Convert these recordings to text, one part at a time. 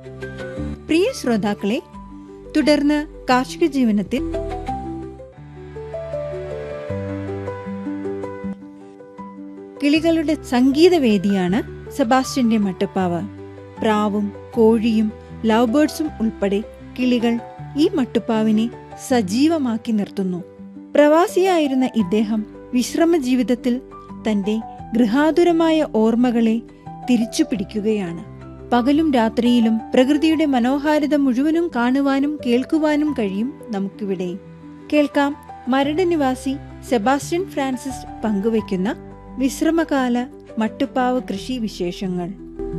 പ്രിയ ശ്രോതാക്കളെ തുടർന്ന് കാർഷിക ജീവനത്തിൽ കിളികളുടെ സംഗീതവേദിയാണ് സെബാസ്റ്റ്യന്റെ മട്ടുപ്പാവ് പ്രാവും കോഴിയും ലവ് ബേർഡ്സും ഉൾപ്പെടെ കിളികൾ ഈ മട്ടുപ്പാവിനെ സജീവമാക്കി നിർത്തുന്നു പ്രവാസിയായിരുന്ന ഇദ്ദേഹം വിശ്രമ ജീവിതത്തിൽ തന്റെ ഗൃഹാതുരമായ ഓർമ്മകളെ തിരിച്ചു പിടിക്കുകയാണ് പകലും രാത്രിയിലും പ്രകൃതിയുടെ മനോഹാരിത മുഴുവനും കാണുവാനും കേൾക്കുവാനും കഴിയും നമുക്കിവിടെ കേൾക്കാം മരട് നിവാസി സെബാസ്റ്റ്യൻ ഫ്രാൻസിസ് പങ്കുവയ്ക്കുന്ന വിശ്രമകാല മട്ടുപ്പാവ് കൃഷി വിശേഷങ്ങൾ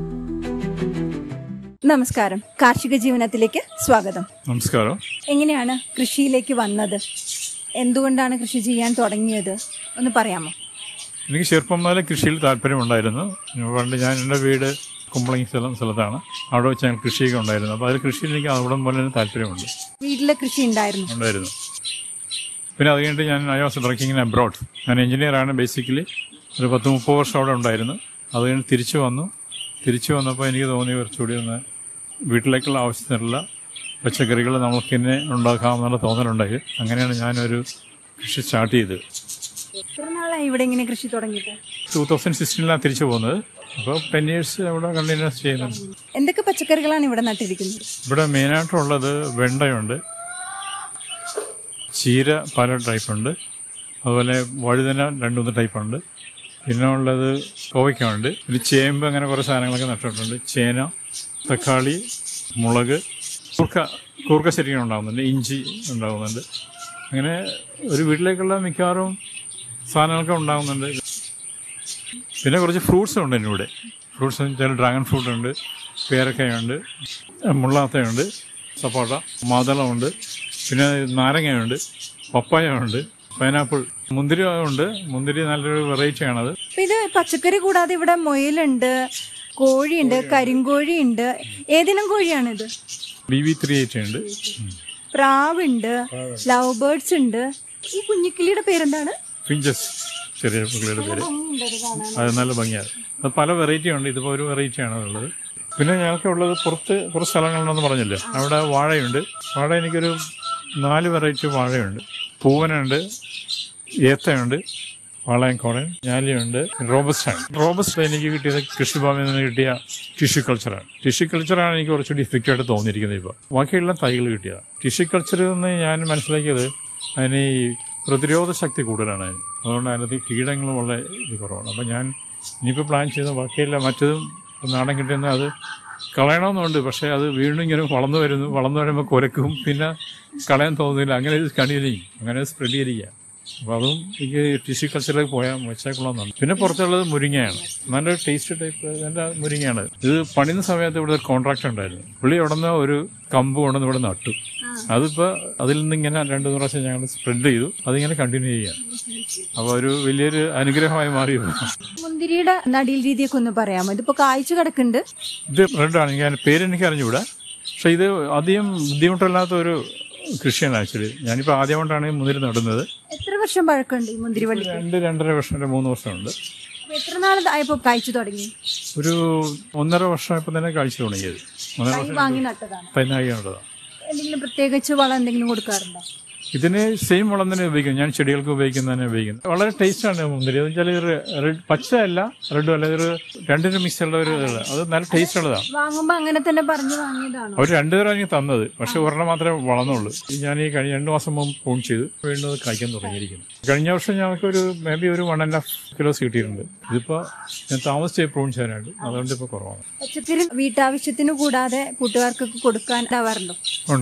നമസ്കാരം കാർഷിക ജീവനത്തിലേക്ക് സ്വാഗതം നമസ്കാരം എങ്ങനെയാണ് കൃഷിയിലേക്ക് വന്നത് എന്തുകൊണ്ടാണ് കൃഷി ചെയ്യാൻ തുടങ്ങിയത് ഒന്ന് പറയാമോ എനിക്ക് ചെറുപ്പം മുതലേ കൃഷിയിൽ താല്പര്യമുണ്ടായിരുന്നു പണ്ട് ഞാൻ എൻ്റെ വീട് കുമ്പളങ്ങി സ്ഥലം സ്ഥലത്താണ് അവിടെ വെച്ച് ഞങ്ങൾ കൃഷിയൊക്കെ ഉണ്ടായിരുന്നു അപ്പോൾ അതിൽ കൃഷിയിൽ എനിക്ക് അവിടെ പോലെ തന്നെ താല്പര്യമുണ്ട് വീട്ടിലെ കൃഷി ഉണ്ടായിരുന്നു ഉണ്ടായിരുന്നു പിന്നെ അത് കഴിഞ്ഞിട്ട് ഞാൻ ഐ വാസ് വർക്കിംഗ് അബ്രോഡ് ഞാൻ എഞ്ചിനീയറാണ് ബേസിക്കലി ഒരു പത്ത് മുപ്പത് വർഷം അവിടെ ഉണ്ടായിരുന്നു അത് കഴിഞ്ഞ് തിരിച്ചു വന്നു തിരിച്ചു വന്നപ്പോൾ എനിക്ക് തോന്നി കുറച്ചുകൂടി ഒന്ന് വീട്ടിലേക്കുള്ള ആവശ്യത്തിനുള്ള പച്ചക്കറികൾ നമുക്ക് തന്നെ ഉണ്ടാക്കാമെന്നുള്ള തോന്നലുണ്ടായി അങ്ങനെയാണ് ഞാനൊരു കൃഷി സ്റ്റാർട്ട് ചെയ്തത് എത്ര നാളായി ഇവിടെ ഇങ്ങനെ കൃഷി തുടങ്ങിയിട്ട് ടൂ തൗസൻഡ് സിക്സ്റ്റീനിലാണ് തിരിച്ചു പോകുന്നത് അപ്പോൾ ടെൻ ഇയേഴ്സ് അവിടെ കണ്ടിന്യൂസ് ചെയ്യുന്നുണ്ട് എന്തൊക്കെ പച്ചക്കറികളാണ് ഇവിടെ നട്ടിരിക്കുന്നത് ഇവിടെ മെയിനായിട്ടുള്ളത് വെണ്ടയുണ്ട് ചീര പല ടൈപ്പുണ്ട് അതുപോലെ വഴുതന രണ്ട് മൂന്ന് ടൈപ്പുണ്ട് പിന്നെ ഉള്ളത് കോവയ്ക്കുണ്ട് പിന്നെ ചേമ്പ് അങ്ങനെ കുറേ സാധനങ്ങളൊക്കെ നട്ടിട്ടുണ്ട് ചേന തക്കാളി മുളക് കൂർക്ക കൂർക്ക ശരിക്കും ഉണ്ടാകുന്നുണ്ട് ഇഞ്ചി ഉണ്ടാകുന്നുണ്ട് അങ്ങനെ ഒരു വീട്ടിലേക്കുള്ള മിക്കവാറും സാധനങ്ങളൊക്കെ ഉണ്ടാകുന്നുണ്ട് പിന്നെ കുറച്ച് ഫ്രൂട്ട്സ് ഉണ്ട് എൻ്റെ ഇവിടെ ഫ്രൂട്ട്സ് വെച്ചാൽ ഡ്രാഗൺ ഫ്രൂട്ട് ഉണ്ട് പേരക്കയുണ്ട് മുള്ളാത്തയുണ്ട് സപ്പോട്ട മാതളമുണ്ട് പിന്നെ നാരങ്ങയുണ്ട് പപ്പായ ഉണ്ട് പൈനാപ്പിൾ മുന്തിരി ഉണ്ട് മുന്തിരി നല്ലൊരു വെറൈറ്റി ആണത് അപ്പൊ ഇത് പച്ചക്കറി കൂടാതെ ഇവിടെ മുയലുണ്ട് കോഴിയുണ്ട് കരിങ്കോഴിയുണ്ട് ഏതിനം കോഴിയാണിത് ബി വി ത്രീ എയ്റ്റ് ഉണ്ട് ഉം. പ്രാവുണ്ട് ലവ് ബേർഡ്സ് ഉണ്ട് ഈ കുഞ്ഞിക്കിളിയുടെ പേരെന്താണ് ഫിഞ്ചസ് ചെറിയ പുള്ളിയുടെ പേര് അത് നല്ല ഭംഗിയാണ് അത് പല വെറൈറ്റി ഉണ്ട് ഇതിപ്പോൾ ഒരു വെറൈറ്റി ആണ് ഉള്ളത് പിന്നെ ഞങ്ങൾക്ക് ഉള്ളത് പുറത്ത് കുറച്ച് സ്ഥലങ്ങളുണ്ടെന്ന് പറഞ്ഞില്ലേ അവിടെ വാഴയുണ്ട് വാഴ എനിക്കൊരു നാല് വെറൈറ്റി വാഴയുണ്ട് പൂവനുണ്ട് ഏത്തയുണ്ട് വാളയംകോടൻ ഞാലിയുണ്ട് റോബസ്റ്റാണ് റോബസ്റ്റ് എനിക്ക് കിട്ടിയത് കൃഷിഭവനിൽ നിന്ന് കിട്ടിയ ടിഷ്യൂ കൾച്ചറാണ് ടിഷ്യൂ കൾച്ചറാണ് എനിക്ക് കുറച്ചുകൂടി ഇഫക്റ്റ് ആയിട്ട് തോന്നിയിരിക്കുന്നത് ഇപ്പോൾ ബാക്കിയുള്ള തൈകൾ കിട്ടിയതാണ് ടിഷ്യൂ കൾച്ചറിൽ നിന്ന് ഞാൻ മനസ്സിലാക്കിയത് അതിന് ഈ പ്രതിരോധ ശക്തി കൂടുതലാണ് അതിന് അതുകൊണ്ട് അതിനകത്ത് കീടങ്ങൾ വളരെ ഇത് കുറവാണ് അപ്പം ഞാൻ ഇനിയിപ്പോൾ പ്ലാൻ ചെയ്ത ബാക്കിയെല്ലാം മറ്റതും നാടൻ കിട്ടുന്ന അത് കളയണമെന്നുണ്ട് പക്ഷേ അത് വീണ്ടും ഇങ്ങനെ വളർന്നു വരുന്നു വളർന്നു വരുമ്പോൾ കുരക്കും പിന്നെ കളയാൻ തോന്നുന്നില്ല അങ്ങനെ ഇത് കണ്ടിന്യൂ അങ്ങനെ സ്പ്രെഡ് ചെയ്തിരിക്കുക അപ്പോൾ അതും എനിക്ക് ടിഷ്യൂ കൾച്ചറിലേക്ക് പോയാൽ വെച്ചാൽ കൊള്ളാമെന്നുണ്ട് പിന്നെ പുറത്തുള്ളത് മുരിങ്ങയാണ് നല്ല ടേസ്റ്റ് ടൈപ്പ് നല്ല മുരിങ്ങയാണ് ഇത് പണിയുന്ന സമയത്ത് ഇവിടെ ഒരു കോൺട്രാക്ട് ഉണ്ടായിരുന്നു പുള്ളി അവിടെ നിന്ന് ഒരു കമ്പ് കൊണ്ടുവന്ന് ഇവിടെ നട്ടു അതിപ്പോൾ അതിൽ നിന്ന് ഇങ്ങനെ രണ്ടു മൂന്ന് പ്രാവശ്യം ഞങ്ങൾ സ്പ്രെഡ് ചെയ്തു അതിങ്ങനെ കണ്ടിന്യൂ ചെയ്യാം അപ്പോൾ ഒരു വലിയൊരു അനുഗ്രഹമായി മാറി മുന്തിരിയുടെ നടീൽ രീതിയൊക്കെ ഒന്ന് പറയാമോ ഇതിപ്പോ കായ്ച്ചു കിടക്കുന്നുണ്ട് ഇത് റെഡാണ് ഞാൻ പേരെനിക്ക് അറിഞ്ഞുകൂടാ പക്ഷെ ഇത് അധികം ബുദ്ധിമുട്ടില്ലാത്ത ഒരു കൃഷിയാണ് ആക്ച്വലി ഞാനിപ്പോൾ ആദ്യമായിട്ടാണ് ഈ മുന്തിരി നടുന്നത് എത്ര വർഷം പഴക്കമുണ്ട് ഈ മുന്തിരി വള്ളി രണ്ട് രണ്ടര വർഷം വരെ മൂന്ന് വർഷമുണ്ട് അപ്പൊ എത്ര നാൾ ആയപ്പോ കായ്ച്ചു തുടങ്ങി ഒരു ഒന്നര വർഷമായപ്പോൾ തന്നെ കാഴ്ച തുടങ്ങിയത് ഒന്നര തൈ വർഷം വാങ്ങി നട്ടതാണ് തൈനാകിയുണ്ടതാണ് എന്തെങ്കിലും പ്രത്യേകിച്ച് വളം എന്തെങ്കിലും കൊടുക്കാറുണ്ടോ ഇതിന് സെയിം വളം തന്നെ ഉപയോഗിക്കും ഞാൻ ചെടികൾക്ക് ഉപയോഗിക്കുന്ന തന്നെ ഉപയോഗിക്കുന്നത് വളരെ ടേസ്റ്റാണ് മുന്തിരി എന്ന് വെച്ചാൽ റെഡ് പച്ച അല്ല റെഡും അല്ല ഒരു രണ്ടിനും മിക്സ് ഉള്ള ഒരു ഇതാണ് അത് നല്ല ടേസ്റ്റ് ഉള്ളതാണ് വാങ്ങുമ്പോ അങ്ങനെ തന്നെ പറഞ്ഞു വാങ്ങിയതാണോ അവർ രണ്ടുപേരും എനിക്ക് തന്നത് പക്ഷെ ഒരെണ്ണം മാത്രമേ വളർന്നുള്ളൂ ഈ ഞാൻ ഈ കഴിഞ്ഞ രണ്ടു മാസം മുമ്പ് ഫോൺ ചെയ്ത് വീണ്ടും അത് കഴിക്കാൻ തുടങ്ങിയിരിക്കുന്നു കഴിഞ്ഞ വർഷം ഞങ്ങൾക്ക് ഒരു മേ ബി ഒരു വൺ ആൻഡ് ഹാഫ് കിലോസ് കിട്ടിയിട്ടുണ്ട് ഇതിപ്പോ ഞാൻ താമസിച്ച് പ്രൂൺ ചെയ്യാനായിട്ട് അതുകൊണ്ട് ഇപ്പൊ കുറവാണ് പച്ചക്കറി വീട്ടാവശ്യത്തിന് കൂടാതെ കൂട്ടുകാർക്കൊക്കെ കൊടുക്കാൻ ഉണ്ടാവാറുണ്ടോ